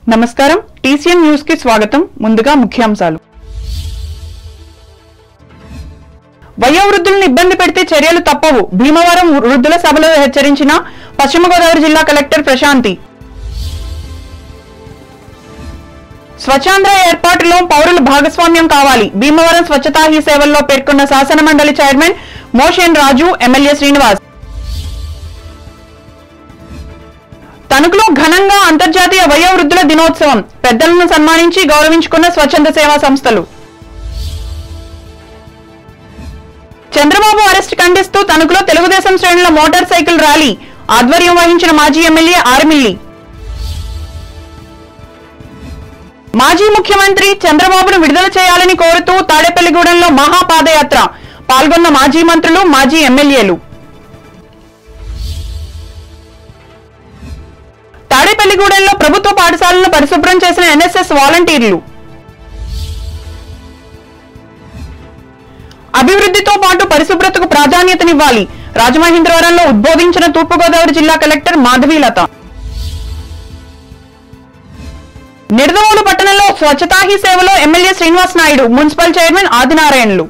నమస్కారం TCN news కి స్వాగతం ముందుగా ముఖ్యాంశాలు వయోవృద్ధులను ఇబ్బంది పెడితే చర్యలు తప్పవు భీమవరం వృద్ధుల సభలో హెచ్చరించిన పశ్చిమ గోదావరి జిల్లా కలెక్టర్ ప్రశాంతి స్వచ్ఛాంధ్ర ఏర్పాటులో పౌరుల భాగస్వామ్యం కావాలి భీమవరం స్వచ్ఛతా హీ సేవల్లో పేర్కొన్న శాసన మండలి చైర్మన్ మోషన్ రాజు ఎమ్మెల్యే శ్రీనివాస్ తణుకులో ఘనంగా అంతర్జాతీయ వయోవృద్ధుల దినోత్సవం పెద్దలను సన్మానించి గౌరవించుకున్న స్వచ్ఛంద సేవా సంస్థలు చంద్రబాబు అరెస్ట్ ఖండిస్తూ తణుకులో తెలుగుదేశం శ్రేణుల మోటార్ సైకిల్ ర్యాలీ ఆధ్వర్యం వహించిన మాజీ ఎమ్మెల్యే ఆర్మిల్లి మాజీ ముఖ్యమంత్రి చంద్రబాబును విడుదల చేయాలని కోరుతూ తాడేపల్లిగూడెంలో మహాపాదయాత్ర పాల్గొన్న మాజీ మంత్రులు మాజీ ఎమ్మెల్యేలు తాడేపల్లిగూడెంలో ప్రభుత్వ పాఠశాలను పరిశుభ్రం చేసిన ఎన్ఎస్ఎస్ వాలంటీర్లు అభివృద్ధితో పాటు పరిశుభ్రతకు ప్రాధాన్యతనివ్వాలి రాజమహేంద్రవరంలో ఉద్బోధించిన తూర్పుగోదావరి జిల్లా కలెక్టర్ మాధవీలత నిడదవోలు పట్టణంలో స్వచ్ఛతా హీ సేవలో MLA Srinivas Naidu municipal chairman ఆదినారాయణలు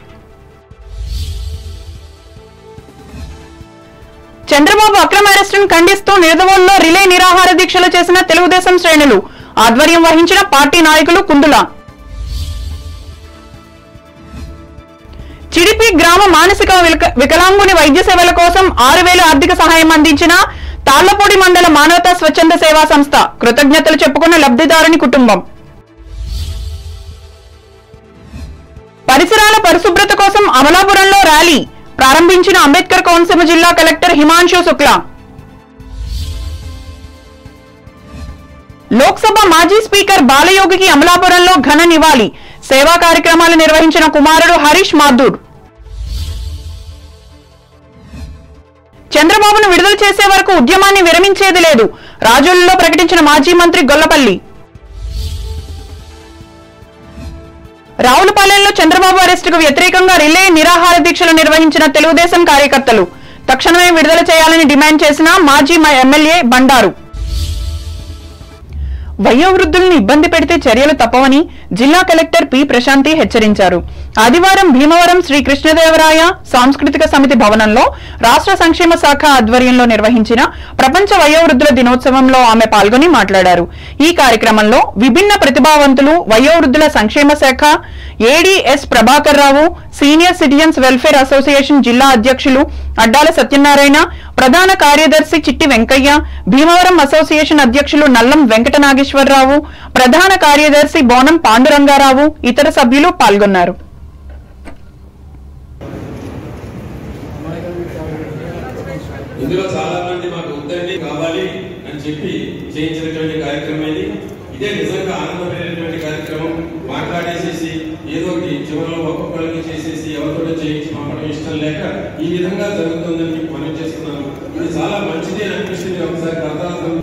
చంద్రబాబు అక్రమ అరెస్టును ఖండిస్తూ నిడదవోలులో రిలే నిరాహార దీక్షలు చేసిన తెలుగుదేశం శ్రేణులు ఆధ్వర్యం వహించిన పార్టీ నాయకులు కుందుల చిడిపి గ్రామ మానసిక విక- వికలాంగుని వైద్య సేవల కోసం ఆరు వేలు ఆర్థిక సహాయం అందించిన తాళ్లపూడి మండల మానవతా స్వచ్ఛంద సేవా సంస్థ కృతజ్ఞతలు చెప్పుకున్న లబ్ధిదారుని కుటుంబం పరిసరాల పరిశుభ్రత కోసం అమలాపురంలో ర్యాలీ ప్రారంభించిన అంబేద్కర్ కోనసీమ జిల్లా కలెక్టర్ హిమాంశు శుక్లా లోక్సభ మాజీ స్పీకర్ బాలయోగికి అమలాపురంలో ఘన నివాళి సేవా కార్యక్రమాలు నిర్వహించిన కుమారుడు హరీష్ మాథూర్ చంద్రబాబును విడుదల చేసే వరకు ఉద్యమాన్ని విరమించేది లేదు రాజులలో ప్రకటించిన మాజీ మంత్రి గొల్లపల్లి రావులపాలెంలో చంద్రబాబు అరెస్టుకు వ్యతిరేకంగా రిలే నిరాహార దీక్షలు నిర్వహించిన తెలుగుదేశం కార్యకర్తలు తక్షణమే విడుదల చేయాలని డిమాండ్ చేసిన మాజీ మ- ఎమ్మెల్యే బండారు వయోవృద్ధుల్ని ఇబ్బంది పెడితే చర్యలు తప్పవని జిల్లా కలెక్టర్ పి ప్రశాంతి హెచ్చరించారు ఆదివారం భీమవరం శ్రీ కృష్ణదేవరాయ సాంస్కృతిక సమితి భవనంలో రాష్ట్ర సంక్షేమ శాఖ ఆధ్వర్యంలో నిర్వహించిన ప్రపంచ వయోవృద్ధుల దినోత్సవంలో ఆమె పాల్గొని మాట్లాడారు ఈ కార్యక్రమంలో విభిన్న ప్రతిభావంతులు వయోవృద్ధుల సంక్షేమ శాఖ ADS Prabhakar Rao senior citizens welfare association జిల్లా అధ్యక్షులు అడ్డాల సత్యనారాయణ ప్రధాన కార్యదర్శి చిట్టి వెంకయ్య భీమవరం అసోసియేషన్ అధ్యక్షులు నల్లం వెంకట నాగేశ్వరరావు ప్రధాన కార్యదర్శి బోనం పాండురంగారావు ఇతర సభ్యులు పాల్గొన్నారు ఇందులో చాలా మంది మాకు వద్దండి కావాలి అని చెప్పి చేయించినటువంటి కార్యక్రమం ఇది ఇదే నిజంగా ఆనందమైనటువంటి కార్యక్రమం మాట్లాడేసేసి ఏదో ఒకటి చివరిలో ఒక్కొక్కరికి చేసేసి ఎవరితో చేయించి పంపడం ఇష్టం లేక ఈ విధంగా జరుగుతుందని మీకు మనం చేస్తున్నాను ఇది చాలా మంచిది అని అనిపిస్తుంది ఒకసారి అర్థార్థం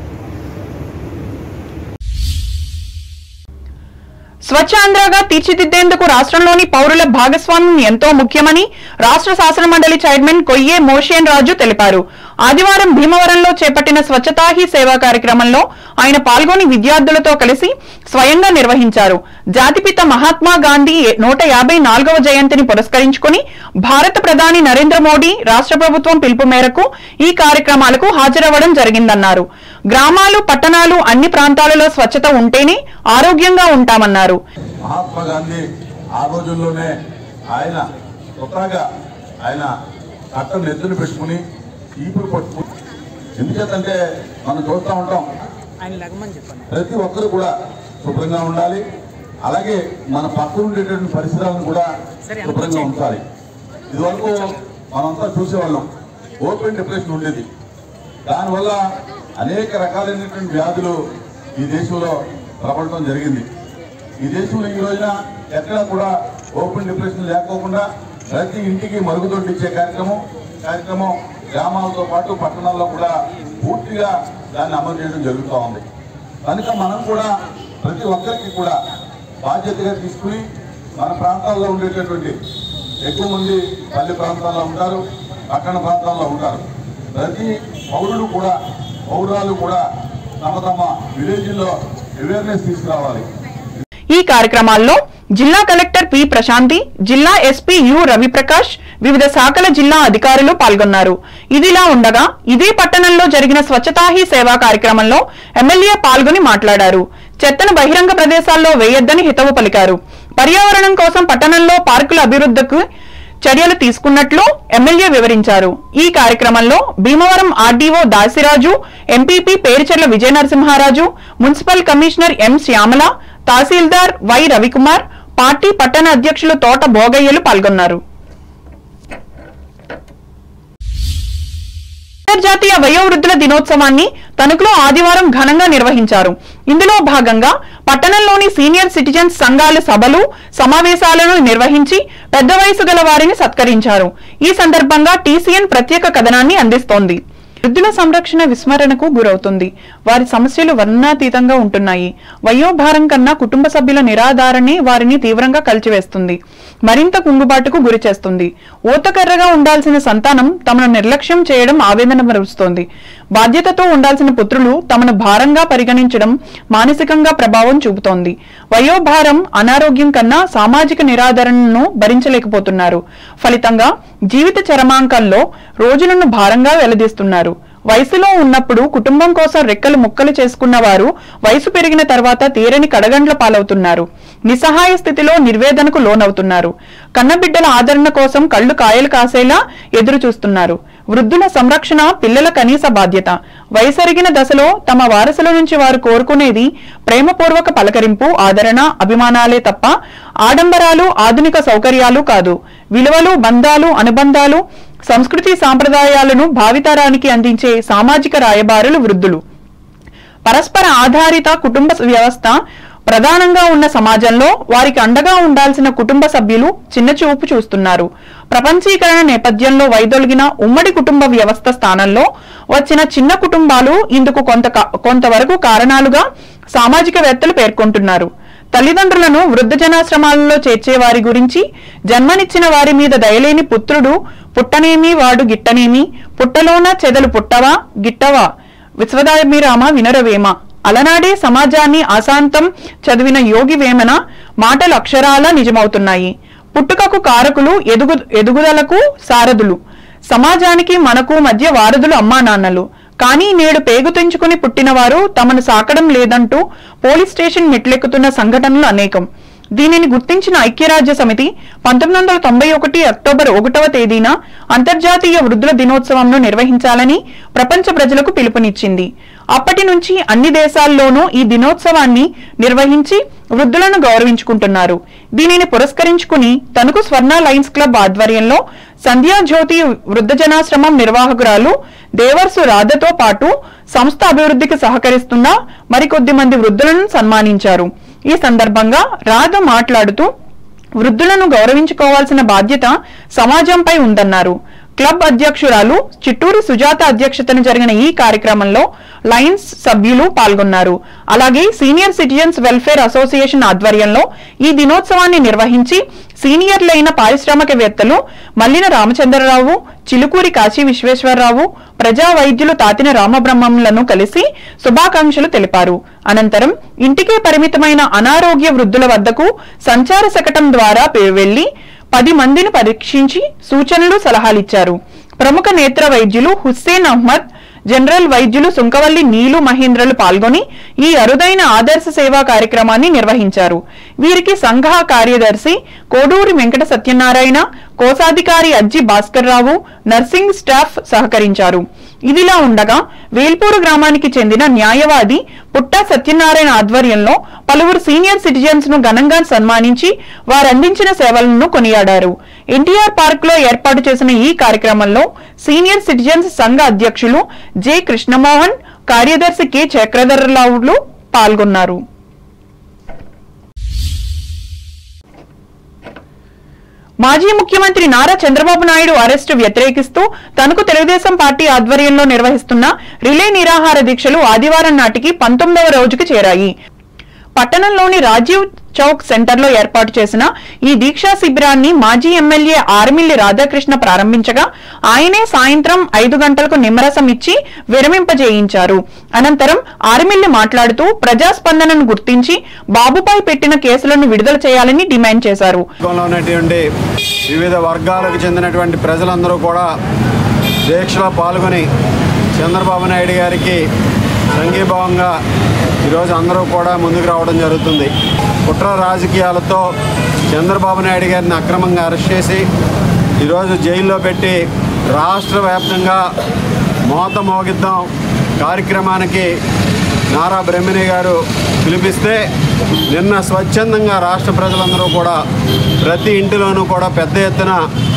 స్వచ్ఛాంధ్రగా తీర్చిదిద్దేందుకు రాష్ట్రంలోని పౌరుల భాగస్వామ్యం ఎంతో ముఖ్యమని రాష్ట్ర శాసన మండలి చైర్మన్ కొయ్యే మోషియన్ రాజు తెలిపారు ఆదివారం భీమవరంలో చేపట్టిన స్వచ్ఛతా హీ సేవా కార్యక్రమంలో ఆయన పాల్గొని విద్యార్థులతో కలిసి స్వయంగా నిర్వహించారు జాతిపిత మహాత్మా గాంధీ నూట యాభై నాలుగవ జయంతిని పురస్కరించుకుని భారత ప్రధాని నరేంద్ర మోడీ రాష్ట్ర ప్రభుత్వం పిలుపు మేరకు ఈ కార్యక్రమాలకు హాజరవ్వడం జరిగిందన్నారు గ్రామాలు పట్టణాలు అన్ని ప్రాంతాలలో స్వచ్ఛత ఉంటేనే ఆరోగ్యంగా ఉంటామన్నారు మహాత్మా గాంధీ ఆ రోజుల్లోనే ఆయన స్వతహాగా ఆయన చట్టం నెత్తులు పెట్టుకుని చీపులు పట్టుకుని ఎందుచేతంటే మనం చూస్తూ ఉంటాం ఆయన లగమని చెప్పండి ప్రతి ఒక్కరు కూడా శుభ్రంగా ఉండాలి అలాగే మన పక్కన ఉండేటువంటి పరిసరాలను కూడా సరే, శుభ్రంగా ఉంచాలి ఇదివరకు మనంతా చూసేవాళ్ళం ఓపెన్ డిప్రెషన్ ఉండేది దానివల్ల అనేక రకాలైనటువంటి వ్యాధులు ఈ దేశంలో ప్రబలడం జరిగింది ఈ దేశంలో ఈ రోజున ఎక్కడా కూడా ఓపెన్ డిప్రెషన్ లేకోకుండా ప్రతి ఇంటికి మరుగుదొడ్డి ఇచ్చే కార్యక్రమం కార్యక్రమం గ్రామాలతో పాటు పట్టణాల్లో కూడా పూర్తిగా దాన్ని అమలు చేయడం జరుగుతూ ఉంది కనుక మనం కూడా ప్రతి ఒక్కరికి కూడా బాధ్యతగా తీసుకుని మన ప్రాంతాల్లో ఉండేటటువంటి ఎక్కువ మంది పల్లె ప్రాంతాల్లో ఉంటారు పట్టణ ప్రాంతాల్లో ఉంటారు ప్రతి పౌరుడు కూడా పౌరాలు కూడా తమ తమ విలేజ్లో అవేర్నెస్ తీసుకురావాలి ఈ కార్యక్రమాల్లో జిల్లా కలెక్టర్ పి ప్రశాంతి జిల్లా ఎస్పీ యు రవిప్రకాష్ వివిధ శాఖల జిల్లా అధికారులు పాల్గొన్నారు ఇదిలా ఉండగా ఇదే పట్టణంలో జరిగిన స్వచ్ఛతా హీ సేవా కార్యక్రమంలో ఎమ్మెల్యే పాల్గొని మాట్లాడారు చెత్తను బహిరంగ ప్రదేశాల్లో వేయొద్దని హితవు పలికారు పర్యావరణం కోసం పట్టణంలో పార్కుల అభివృద్ధికి చర్యలు తీసుకున్నట్లు ఎమ్మెల్యే వివరించారు ఈ కార్యక్రమంలో Bhimavaram RDO Dasiraju MPP Perucherla Vijaya Narasimharaju municipal commissioner M Shyamala తహసీల్దార్ వై రవికుమార్ పార్టీ పట్టణ అధ్యక్షులు తోట భోగయ్యలు పాల్గొన్నారు అంతర్జాతీయ వయోవృద్ధుల దినోత్సవాన్ని తణుకులో ఆదివారం ఘనంగా నిర్వహించారు ఇందులో భాగంగా పట్టణంలోని సీనియర్ సిటిజన్స్ సంఘాల సభలు సమావేశాలను నిర్వహించి పెద్ద వయసు గల వారిని సత్కరించారు ఈ సందర్భంగా టీసీఎన్ ప్రత్యేక కథనాన్ని అందిస్తోంది వృద్ధుల సంరక్షణ విస్మరణకు గురవుతుంది వారి సమస్యలు వర్ణాతీతంగా ఉంటున్నాయి వయోభారం కన్నా కుటుంబ సభ్యుల నిరాధారణే వారిని తీవ్రంగా కలిచివేస్తుంది మరింత కుంగుబాటుకు గురి చేస్తుంది ఊతకర్రగా ఉండాల్సిన సంతానం తమను నిర్లక్ష్యం చేయడం ఆవేదన మరుస్తోంది బాధ్యతతో ఉండాల్సిన పుత్రులు తమను భారంగా పరిగణించడం మానసికంగా ప్రభావం చూపుతోంది వయోభారం అనారోగ్యం కన్నా సామాజిక నిరాదరణను భరించలేకపోతున్నారు ఫలితంగా జీవిత చరమాంకంలో రోజులను భారంగా వెల్లదీస్తున్నారు వయసులో ఉన్నప్పుడు కుటుంబం కోసం రెక్కలు ముక్కలు చేసుకున్న వారు వయసు పెరిగిన తర్వాత తీరని కడగండ్ల పాలవుతున్నారు నిస్సహాయ స్థితిలో నిర్వేదనకు లోనవుతున్నారు కన్నబిడ్డల ఆదరణ కోసం కళ్ళు కాయలు కాసేలా ఎదురు చూస్తున్నారు వృద్ధుల సంరక్షణ పిల్లల కనీస బాధ్యత వయసరిగిన దశలో తమ వారసుల నుంచి వారు కోరుకునేది ప్రేమపూర్వక పలకరింపు ఆదరణ అభిమానాలే తప్ప ఆడంబరాలు ఆధునిక సౌకర్యాలు కాదు విలువలు బంధాలు అనుబంధాలు సంస్కృతి సాంప్రదాయాలను భావితరానికి అందించే సామాజిక రాయబారులు వృద్ధులు పరస్పర ఆధారిత కుటుంబ వ్యవస్థ ప్రధానంగా ఉన్న సమాజంలో వారికి అండగా ఉండాల్సిన కుటుంబ సభ్యులు చిన్న చూపు చూస్తున్నారు ప్రపంచీకరణ నేపథ్యంలో వైదొలిగిన ఉమ్మడి కుటుంబ వ్యవస్థ స్థానంలో వచ్చిన చిన్న కుటుంబాలు ఇందుకు కొంత కొంతవరకు కారణాలుగా సామాజికవేత్తలు పేర్కొంటున్నారు తల్లిదండ్రులను వృద్ధ జనాశ్రమాలలో చేర్చే వారి గురించి జన్మనిచ్చిన వారి మీద దయలేని పుత్రుడు పుట్టనేమి వాడు గిట్టనేమి పుట్టలోన చెదలు పుట్టవా గిట్టవా విశ్వదాభిరామ వినరవేమ అలనాడే సమాజాన్ని అశాంతం చదివిన యోగి వేమన మాటలు అక్షరాలా నిజమవుతున్నాయి పుట్టుకకు కారకులు ఎదుగు ఎదుగుదలకు సారథులు సమాజానికి మనకు మధ్య వారధులు అమ్మా నాన్నలు కానీ నేడు పేగు తెంచుకుని పుట్టినవారు తమను సాకడం లేదంటూ పోలీస్ స్టేషన్ మెట్లెక్కుతున్న సంఘటనలు అనేకం దీనిని గుర్తించిన ఐక్యరాజ్య సమితి పంతొమ్మిది వందల తొంభై ఒకటి అక్టోబర్ ఒకటవ తేదీన అంతర్జాతీయ వృద్ధుల దినోత్సవంను నిర్వహించాలని ప్రపంచ ప్రజలకు పిలుపునిచ్చింది అప్పటి నుంచి అన్ని దేశాల్లోనూ ఈ దినోత్సవాన్ని నిర్వహించి వృద్ధులను గౌరవించుకుంటున్నారు దీనిని పురస్కరించుకుని తణుకు స్వర్ణ లయన్స్ క్లబ్ ఆధ్వర్యంలో సంధ్యాజ్యోతి వృద్ధ జనాశ్రమం నిర్వాహకురాలు దేవర్సు రాధతో పాటు సంస్థ అభివృద్ధికి సహకరిస్తున్న మరికొద్ది మంది వృద్ధులను సన్మానించారు ఈ సందర్భంగా రాధ మాట్లాడుతూ వృద్ధులను గౌరవించుకోవాల్సిన బాధ్యత సమాజంపై ఉందన్నారు క్లబ్ అధ్యక్షురాలు చిట్టూరు సుజాత అధ్యక్షతన జరిగిన ఈ కార్యక్రమంలో లయన్స్ సభ్యులు పాల్గొన్నారు అలాగే సీనియర్ సిటిజన్స్ వెల్ఫేర్ అసోసియేషన్ ఆధ్వర్యంలో ఈ దినోత్సవాన్ని నిర్వహించి సీనియర్లైన పారిశ్రామికవేత్తలు మల్లిన రామచంద్రరావు చిలుకూరి కాశీ విశ్వేశ్వరరావు ప్రజా వైద్యులు తాతిన రామబ్రహ్మంలను కలిసి శుభాకాంక్షలు తెలిపారు అనంతరం ఇంటికే పరిమితమైన అనారోగ్య వృద్ధుల వద్దకు సంచార శకటం ద్వారా వెళ్లి పది మందిని పరీక్షించి సూచనలు సలహాలిచ్చారు ప్రముఖ నేత్ర వైద్యులు హుస్సేన్ అహ్మద్ జనరల్ వైద్యులు సుంకవల్లి నీలు మహేంద్రలు పాల్గొని ఈ అరుదైన ఆదర్శ సేవా కార్యక్రమాన్ని నిర్వహించారు వీరికి సంఘ కార్యదర్శి కోడూరి వెంకట సత్యనారాయణ కోశాధికారి అజ్జి భాస్కర్ రావు నర్సింగ్ స్టాఫ్ సహకరించారు ఇదిలా ఉండగా వేల్పూరు గ్రామానికి చెందిన న్యాయవాది పుట్ట సత్యనారాయణ ఆధ్వర్యంలో పలువురు సీనియర్ సిటిజన్స్ ను ఘనంగా సన్మానించి వారందించిన సేవలను కొనియాడారు ఎన్టీఆర్ పార్క్ లో ఏర్పాటు చేసిన ఈ కార్యక్రమంలో సీనియర్ సిటిజన్స్ సంఘ అధ్యక్షులు జె కృష్ణమోహన్ కార్యదర్శి కె చక్రధరరావులు పాల్గొన్నారు మాజీ ముఖ్యమంత్రి నారా చంద్రబాబు నాయుడు అరెస్టు వ్యతిరేకిస్తూ తనకు తెలుగుదేశం పార్టీ ఆధ్వర్యంలో నిర్వహిస్తున్న రిలే నిరాహార దీక్షలు ఆదివారం నాటికి పంతొమ్మిదవ రోజుకు చేరాయి పట్టణంలోని రాజీవ్ చౌక్ సెంటర్లో ఏర్పాటు చేసిన ఈ దీక్షా శిబిరాన్ని మాజీ ఎమ్మెల్యే ఆర్మిల్లి రాధాకృష్ణ ప్రారంభించగా ఆయనే సాయంత్రం ఐదు గంటలకు నిమ్మరసం ఇచ్చి విరమింపజేయించారు అనంతరం ఆర్మిల్లి మాట్లాడుతూ ప్రజాస్పందనను గుర్తించి బాబుపై పెట్టిన కేసులను విడుదల చేయాలని డిమాండ్ చేశారు రాష్ట్రంలో ఉన్నటువంటి వివిధ వర్గాలకు చెందినటువంటి ప్రజలందరూ కూడా దీక్షలో పాల్గొని చంద్రబాబు నాయుడు గారికి సంఘీభావంగా ఈరోజు అందరూ కూడా ముందుకు రావడం జరుగుతుంది కుట్ర రాజకీయాలతో చంద్రబాబు నాయుడు గారిని అక్రమంగా అరెస్ట్ చేసి ఈరోజు జైల్లో పెట్టి రాష్ట్ర వ్యాప్తంగా మోత మోగిద్దాం కార్యక్రమానికి నారా బ్రహ్మిణి గారు పిలిపిస్తే నిన్న స్వచ్ఛందంగా రాష్ట్ర ప్రజలందరూ కూడా ప్రతి ఇంటిలోనూ కూడా పెద్ద ఎత్తున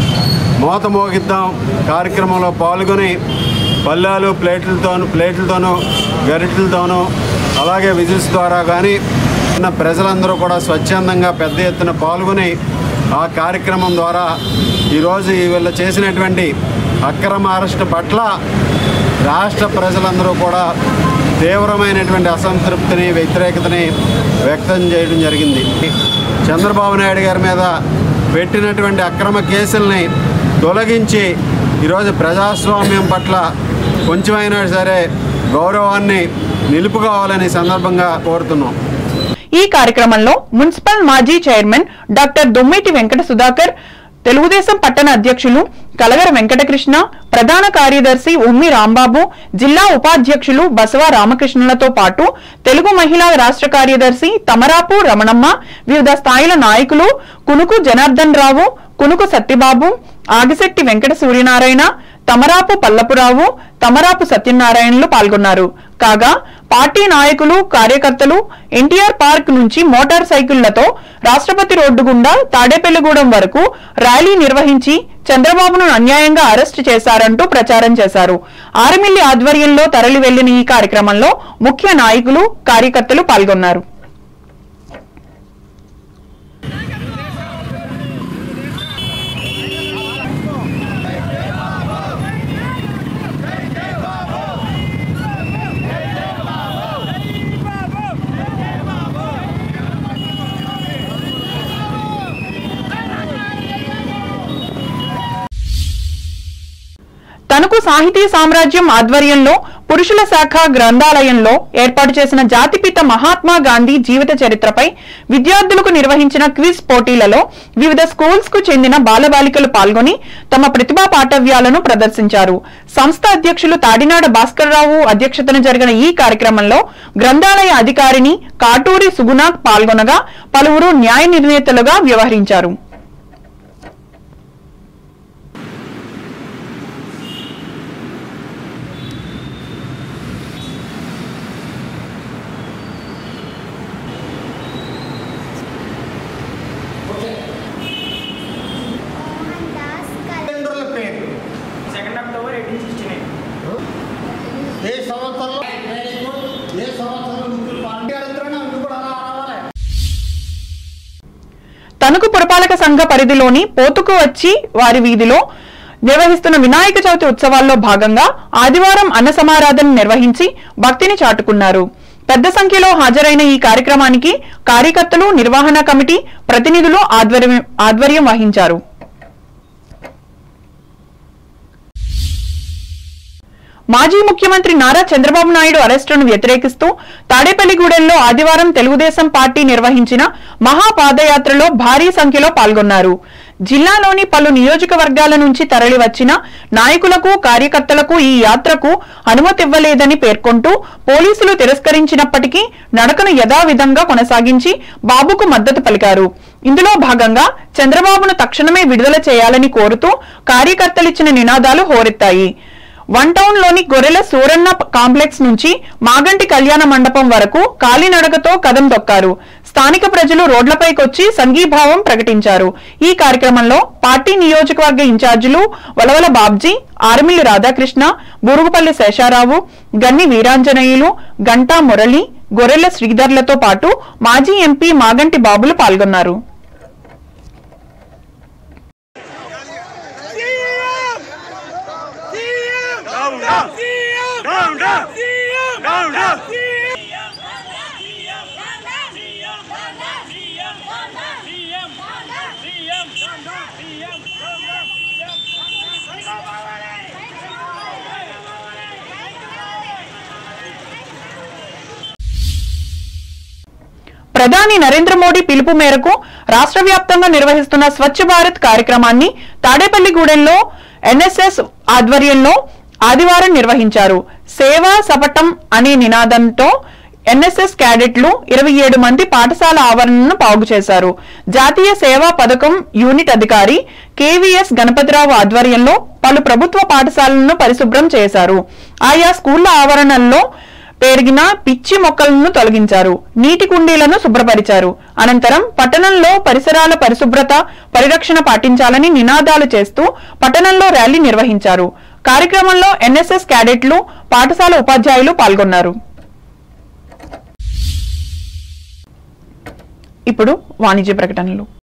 మోత మోగిద్దాం కార్యక్రమంలో పాల్గొని పళ్ళాలు ప్లేట్లతోనూ ప్లేట్లతోనూ గరిటెలతోనూ అలాగే విజిల్స్ ద్వారా కానీ ఉన్న ప్రజలందరూ కూడా స్వచ్ఛందంగా పెద్ద ఎత్తున పాల్గొని ఆ కార్యక్రమం ద్వారా ఈరోజు వీళ్ళు చేసినటువంటి అక్రమ అరెస్టు పట్ల రాష్ట్ర ప్రజలందరూ కూడా తీవ్రమైనటువంటి అసంతృప్తిని వ్యతిరేకతని వ్యక్తం చేయడం జరిగింది చంద్రబాబు నాయుడు గారి మీద పెట్టినటువంటి అక్రమ కేసుల్ని తొలగించి ఈరోజు ప్రజాస్వామ్యం పట్ల కొంచెమైనా సరే గౌరవాన్ని నిలుపుకోవాలని సందర్భంగా కోరుతున్నాం ఈ కార్యక్రమంలో మున్సిపల్ మాజీ చైర్మన్ డాక్టర్ దొమ్మేటి వెంకట సుధాకర్ తెలుగుదేశం పట్టణ అధ్యక్షులు కలగర వెంకటకృష్ణ ప్రధాన కార్యదర్శి ఉమ్మి రాంబాబు జిల్లా ఉపాధ్యక్షులు బసవ రామకృష్ణులతో పాటు తెలుగు మహిళా రాష్ట్ర కార్యదర్శి తమరాపు రమణమ్మ వివిధ స్థాయిల నాయకులు కునుకు జనార్దన్ రావు కునుకు సత్యబాబు ఆగిశెట్టి వెంకట సూర్యనారాయణ తమరాపు పల్లపురావు తమరాపు సత్యనారాయణలు పాల్గొన్నారు కాగా పార్టీ నాయకులు కార్యకర్తలు ఎన్టీఆర్ పార్క్ నుంచి మోటార్ సైకిళ్లతో రాష్ట్రపతి రోడ్డు గుండా తాడేపల్లిగూడెం వరకు ర్యాలీ నిర్వహించి చంద్రబాబును అన్యాయంగా అరెస్టు చేశారంటూ ప్రచారం చేశారు ఆర్మిల్లి ఆధ్వర్యంలో తరలి వెళ్లిన ఈ కార్యక్రమంలో ముఖ్య నాయకులు కార్యకర్తలు పాల్గొన్నారు తణుకు సాహితీ సామ్రాజ్యం ఆధ్వర్యంలో పురుషుల శాఖ గ్రంథాలయంలో ఏర్పాటు చేసిన జాతిపిత మహాత్మా గాంధీ జీవిత చరిత్రపై విద్యార్థులకు నిర్వహించిన క్విజ్ పోటీలలో వివిధ స్కూల్స్ కు చెందిన బాలబాలికలు పాల్గొని తమ ప్రతిభా పాఠవ్యాలను ప్రదర్శించారు సంస్థ అధ్యక్షులు తాడినాడ భాస్కర్రావు అధ్యక్షతన జరిగిన ఈ కార్యక్రమంలో గ్రంథాలయ అధికారిని కాటూరి సుగుణ పాల్గొనగా పలువురు న్యాయ నిర్ణేతలుగా వ్యవహరించారు తల్లిదండ్రుల పేరు second October eighteen sixty nine ఏ సంవత్సరంలో ఏ సంవత్సరంలో ముగ్గురు పార్టీ అడుగుతున్నా నువ్వు కూడా అలా రావాలి తణుకు పురపాలక సంఘ పరిధిలోని పోతుకు వచ్చి వారి వీధిలో నిర్వహిస్తున్న వినాయక చవితి ఉత్సవాల్లో భాగంగా ఆదివారం అన్న సమారాధన నిర్వహించి భక్తిని చాటుకున్నారు పెద్ద సంఖ్యలో హాజరైన ఈ కార్యక్రమానికి కార్యకర్తలు నిర్వహణ కమిటీ ప్రతినిధులు ఆధ్వర్యం ఆధ్వర్యం వహించారు మాజీ ముఖ్యమంత్రి నారా చంద్రబాబు నాయుడు అరెస్టును వ్యతిరేకిస్తూ తాడేపల్లిగూడెంలో ఆదివారం తెలుగుదేశం పార్టీ నిర్వహించిన మహా పాదయాత్రలో భారీ సంఖ్యలో పాల్గొన్నారు జిల్లాలోని పలు నియోజకవర్గాల నుంచి తరలివచ్చిన నాయకులకు కార్యకర్తలకు ఈ యాత్రకు అనుమతి ఇవ్వలేదని పేర్కొంటూ పోలీసులు తిరస్కరించినప్పటికీ నడకను యథావిధంగా కొనసాగించి బాబుకు మద్దతు పలికారు ఇందులో భాగంగా చంద్రబాబును తక్షణమే విడుదల చేయాలని కోరుతూ కార్యకర్తలిచ్చిన నినాదాలు హోరెత్తాయి వన్ టౌన్ లోని గొర్రెల సూరన్న కాంప్లెక్స్ నుంచి మాగంటి కళ్యాణ మండపం వరకు కాలినడకతో కదం తొక్కారు స్థానిక ప్రజలు రోడ్లపైకొచ్చి సంఘీభావం ప్రకటించారు ఈ కార్యక్రమంలో పార్టీ నియోజకవర్గ ఇన్ఛార్జీలు వలవల బాబ్జీ ఆర్మిల్లి రాధాకృష్ణ బూరుగుపల్లి శేషారావు గన్ని వీరాంజనేయులు గంటా మురళి గొర్రెల శ్రీధర్లతో పాటు మాజీ ఎంపీ మాగంటి బాబులు పాల్గొన్నారు ప్రధాని నరేంద్ర మోడీ పిలుపు మేరకు రాష్ట్ర వ్యాప్తంగా నిర్వహిస్తున్న స్వచ్ఛ భారత్ కార్యక్రమాన్ని తాడేపల్లిగూడెంలో ఎన్ఎస్ఎస్ ఆధ్వర్యంలో ఆదివారం నిర్వహించారు సేవా సపటం అనే నినాదంతో ఎన్ఎస్ఎస్ క్యాడెట్లు ఇరవై ఏడు మంది పాఠశాల ఆవరణను బాగు చేశారు జాతీయ సేవా పథకం యూనిట్ అధికారి కేవీఎస్ గణపతిరావు ఆధ్వర్యంలో పలు ప్రభుత్వ పాఠశాలలను పరిశుభ్రం చేశారు ఆయా స్కూళ్ల ఆవరణల్లో పెరిగిన పిచ్చి మొక్కలను తొలగించారు నీటి కుండీలను శుభ్రపరిచారు అనంతరం పట్టణంలో పరిసరాల పరిశుభ్రత పరిరక్షణ పాటించాలని నినాదాలు చేస్తూ పట్టణంలో ర్యాలీ నిర్వహించారు కార్యక్రమంలో ఎన్ఎస్ఎస్ క్యాడెట్లు పాఠశాల ఉపాధ్యాయులు పాల్గొన్నారు ఇప్పుడు వాణిజ్య ప్రకటనలు